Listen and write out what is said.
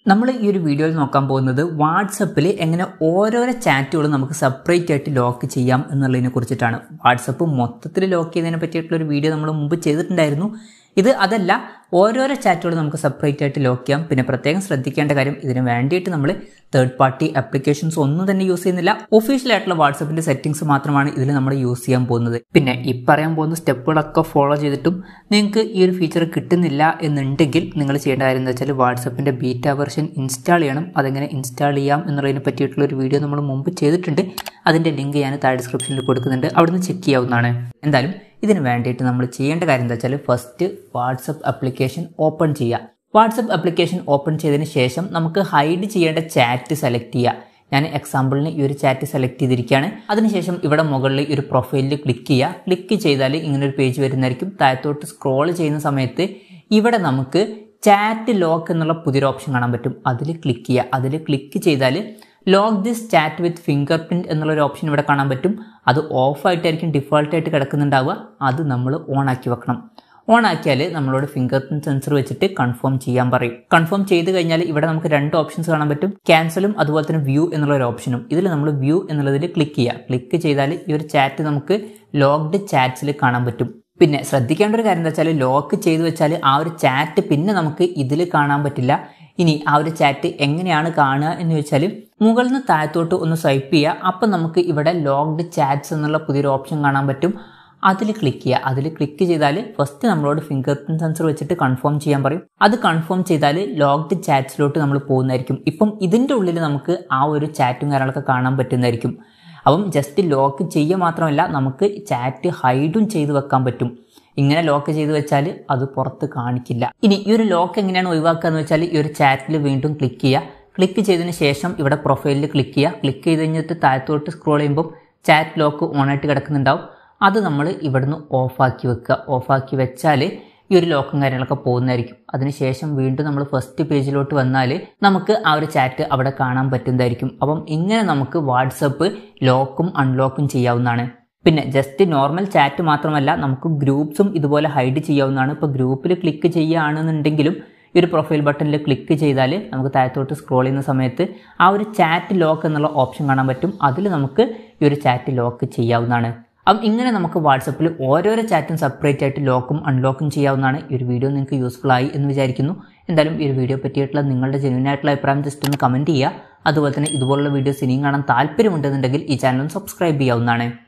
നമ്മൾ ഈ ഒരു വീഡിയോയിൽ നോക്കാൻ പോകുന്നത് വാട്സപ്പിൽ എങ്ങനെ ഓരോരോ ചാറ്റുകളും നമുക്ക് സെപ്പറേറ്റ് ആയിട്ട് ലോക്ക് ചെയ്യാം എന്നുള്ളതിനെ കുറിച്ചിട്ടാണ് വാട്സപ്പ് മൊത്തത്തിൽ ലോക്ക് ചെയ്യുന്നതിനെ പറ്റിയിട്ടുള്ള ഒരു വീഡിയോ നമ്മൾ മുമ്പ് ചെയ്തിട്ടുണ്ടായിരുന്നു ഇത് അതല്ല ഓരോരോ ചാറ്റുകൾ നമുക്ക് സെപ്പറേറ്റ് ആയിട്ട് ലോക്ക് ചെയ്യാം പിന്നെ പ്രത്യേകം ശ്രദ്ധിക്കേണ്ട കാര്യം ഇതിന് വേണ്ടിയിട്ട് നമ്മൾ തേർഡ് പാർട്ടി ആപ്ലിക്കേഷൻസ് ഒന്നും തന്നെ യൂസ് ചെയ്യുന്നില്ല ഒഫീഷ്യൽ ആയിട്ടുള്ള വാട്സപ്പിന്റെ സെറ്റിംഗ്സ് മാത്രമാണ് ഇതിൽ നമ്മൾ യൂസ് ചെയ്യാൻ പോകുന്നത് പിന്നെ ഈ പറയാൻ പോകുന്ന സ്റ്റെപ്പുകളൊക്കെ ഫോളോ ചെയ്തിട്ടും നിങ്ങൾക്ക് ഈ ഒരു ഫീച്ചർ കിട്ടുന്നില്ല എന്നുണ്ടെങ്കിൽ നിങ്ങൾ ചെയ്യേണ്ട കാര്യം എന്താ വെച്ചാൽ വാട്സപ്പിന്റെ ബീറ്റ വെർഷൻ ഇൻസ്റ്റാൾ ചെയ്യണം അതെങ്ങനെ ഇൻസ്റ്റാൾ ചെയ്യാം എന്നുള്ളതിനെ പറ്റിയിട്ടുള്ള ഒരു വീഡിയോ നമ്മൾ മുമ്പ് ചെയ്തിട്ടുണ്ട് അതിന്റെ ലിങ്ക് ഞാൻ താഴെ ഡിസ്ക്രിപ്ഷനിൽ കൊടുക്കുന്നുണ്ട് അവിടുന്ന് ചെക്ക് ചെയ്യാവുന്നതാണ് എന്തായാലും ഇതിന് വേണ്ടിയിട്ട് നമ്മൾ ചെയ്യേണ്ട കാര്യം എന്താ വെച്ചാൽ ഫസ്റ്റ് വാട്സപ്പ് ആപ്ലിക്കേഷൻ ഓപ്പൺ ചെയ്യുക വാട്സപ്പ് ആപ്ലിക്കേഷൻ ഓപ്പൺ ചെയ്തതിന് ശേഷം നമുക്ക് ഹൈഡ് ചെയ്യേണ്ട ചാറ്റ് സെലക്ട് ചെയ്യുക ഞാൻ എക്സാമ്പിളിന് ഈ ഒരു ചാറ്റ് സെലക്ട് ചെയ്തിരിക്കുകയാണ് അതിനുശേഷം ഇവിടെ മുകളിൽ ഈ ഒരു പ്രൊഫൈലിൽ ക്ലിക്ക് ചെയ്യുക ക്ലിക്ക് ചെയ്താൽ ഇങ്ങനെ ഒരു പേജ് വരുന്നതായിരിക്കും താഴത്തോട്ട് സ്ക്രോൾ ചെയ്യുന്ന സമയത്ത് ഇവിടെ നമുക്ക് ചാറ്റ് ലോക്ക് എന്നുള്ള പുതിയൊരു ഓപ്ഷൻ കാണാൻ പറ്റും അതിൽ ക്ലിക്ക് ചെയ്യുക അതിൽ ക്ലിക്ക് ചെയ്താൽ lock this chat with fingerprint എന്നുള്ളൊരു ഓപ്ഷൻ ഇവിടെ കാണാൻ പറ്റും അത് ഓഫ് ആയിട്ടായിരിക്കും ഡിഫോൾട്ടായിട്ട് കിടക്കുന്നുണ്ടാവുക അത് നമ്മൾ ഓൺ ആക്കി വെക്കണം ഓൺ ആക്കിയാൽ നമ്മളോട് ഫിംഗർ പ്രിൻറ്റ് സെൻസർ വെച്ചിട്ട് കൺഫേം ചെയ്യാൻ പറയും കൺഫേം ചെയ്ത് കഴിഞ്ഞാൽ ഇവിടെ നമുക്ക് രണ്ട് ഓപ്ഷൻസ് കാണാൻ പറ്റും ക്യാൻസലും അതുപോലെ തന്നെ വ്യൂ എന്നുള്ള ഒരു ഓപ്ഷനും ഇതിൽ നമ്മൾ വ്യൂ എന്നുള്ളതിൽ ക്ലിക്ക് ചെയ്യുക ക്ലിക്ക് ചെയ്താൽ ഈ ഒരു ചാറ്റ് നമുക്ക് ലോക്ക്ഡ് ചാറ്റ്സിൽ കാണാൻ പറ്റും പിന്നെ ശ്രദ്ധിക്കേണ്ട ഒരു കാര്യം എന്താ വെച്ചാൽ ലോക്ക് ചെയ്ത് വെച്ചാൽ ആ ഒരു ചാറ്റ് പിന്നെ നമുക്ക് ഇതിൽ കാണാൻ പറ്റില്ല ഇനി ആ ഒരു ചാറ്റ് എങ്ങനെയാണ് കാണുക എന്ന് വെച്ചാൽ മുകളിൽ നിന്ന് താഴത്തോട്ട് ഒന്ന് സ്വൈപ്പ് ചെയ്യുക അപ്പം നമുക്ക് ഇവിടെ ലോക്ക്ഡ് ചാറ്റ്സ് എന്നുള്ള പുതിയൊരു ഓപ്ഷൻ കാണാൻ പറ്റും അതിൽ ക്ലിക്ക് ചെയ്യുക അതിൽ ക്ലിക്ക് ചെയ്താൽ ഫസ്റ്റ് നമ്മളോട് ഫിംഗർ പ്രിൻറ്റ് സെൻസർ വെച്ചിട്ട് കൺഫേം ചെയ്യാൻ പറയും അത് കൺഫേം ചെയ്താൽ ലോക്ക്ഡ് ചാറ്റ്സിലോട്ട് നമ്മൾ പോകുന്നതായിരിക്കും ഇപ്പം ഇതിൻ്റെ ഉള്ളിൽ നമുക്ക് ആ ഒരു ചാറ്റും കാര്യങ്ങളൊക്കെ കാണാൻ പറ്റുന്നതായിരിക്കും അപ്പം ജസ്റ്റ് ലോക്ക് ചെയ്യുക മാത്രമല്ല നമുക്ക് ചാറ്റ് ഹൈഡും ചെയ്ത് വെക്കാൻ പറ്റും ഇങ്ങനെ ലോക്ക് ചെയ്ത് വെച്ചാൽ അത് പുറത്ത് കാണിക്കില്ല ഇനി ഈ ഒരു ലോക്ക് എങ്ങനെയാണ് ഒഴിവാക്കുക എന്ന് വെച്ചാൽ ഈ ഒരു ചാറ്റിൽ വീണ്ടും ക്ലിക്ക് ചെയ്യുക ക്ലിക്ക് ചെയ്തതിന് ശേഷം ഇവിടെ പ്രൊഫൈലിൽ ക്ലിക്ക് ചെയ്യുക ക്ലിക്ക് ചെയ്ത് കഴിഞ്ഞിട്ട് താഴത്തോട്ട് സ്ക്രോൾ ചെയ്യുമ്പോൾ ചാറ്റ് ലോക്ക് ഓണായിട്ട് കിടക്കുന്നുണ്ടാവും അത് നമ്മൾ ഇവിടുന്ന് ഓഫാക്കി വെക്കുക ഓഫാക്കി വെച്ചാൽ ഈ ഒരു ലോക്കും കാര്യങ്ങളൊക്കെ പോകുന്നതായിരിക്കും അതിനുശേഷം വീണ്ടും നമ്മൾ ഫസ്റ്റ് പേജിലോട്ട് വന്നാൽ നമുക്ക് ആ ഒരു ചാറ്റ് അവിടെ കാണാൻ പറ്റുന്നതായിരിക്കും അപ്പം ഇങ്ങനെ നമുക്ക് വാട്സപ്പ് ലോക്കും അൺലോക്കും ചെയ്യാവുന്നതാണ് പിന്നെ ജസ്റ്റ് നോർമൽ ചാറ്റ് മാത്രമല്ല നമുക്ക് ഗ്രൂപ്പ്സും ഇതുപോലെ ഹൈഡ് ചെയ്യാവുന്നതാണ് ഇപ്പോൾ ഗ്രൂപ്പിൽ ക്ലിക്ക് ചെയ്യുകയാണെന്നുണ്ടെങ്കിലും ഈ ഒരു പ്രൊഫൈൽ ബട്ടണിൽ ക്ലിക്ക് ചെയ്താൽ നമുക്ക് താഴത്തോട്ട് സ്ക്രോൾ ചെയ്യുന്ന സമയത്ത് ആ ഒരു ചാറ്റ് ലോക്ക് എന്നുള്ള ഓപ്ഷൻ കാണാൻ പറ്റും അതിൽ നമുക്ക് ഈ ഒരു ചാറ്റ് ലോക്ക് ചെയ്യാവുന്നതാണ് അപ്പം ഇങ്ങനെ നമുക്ക് വാട്സപ്പിൽ ഓരോരോ ചാറ്റും സെപ്പറേറ്റ് ആയിട്ട് ലോക്കും അൺലോക്കും ചെയ്യാവുന്നതാണ് ഈ ഒരു വീഡിയോ നിങ്ങൾക്ക് യൂസ്ഫുൾ ആയി എന്ന് വിചാരിക്കുന്നു എന്തായാലും ഈ ഒരു വീഡിയോ പറ്റിയിട്ടുള്ള നിങ്ങളുടെ ജെന്യൂൻ ആയിട്ടുള്ള അഭിപ്രായം ജസ്റ്റ് ഒന്ന് കമൻറ്റ് ചെയ്യുക അതുപോലെ തന്നെ ഇതുപോലുള്ള വീഡിയോസ് ഇനിയും കാണാൻ താല്പര്യമുണ്ടെന്നുണ്ടെങ്കിൽ ഈ ചാനൽ സബ്സ്ക്രൈബ് ചെയ്യാവുന്നതാണ്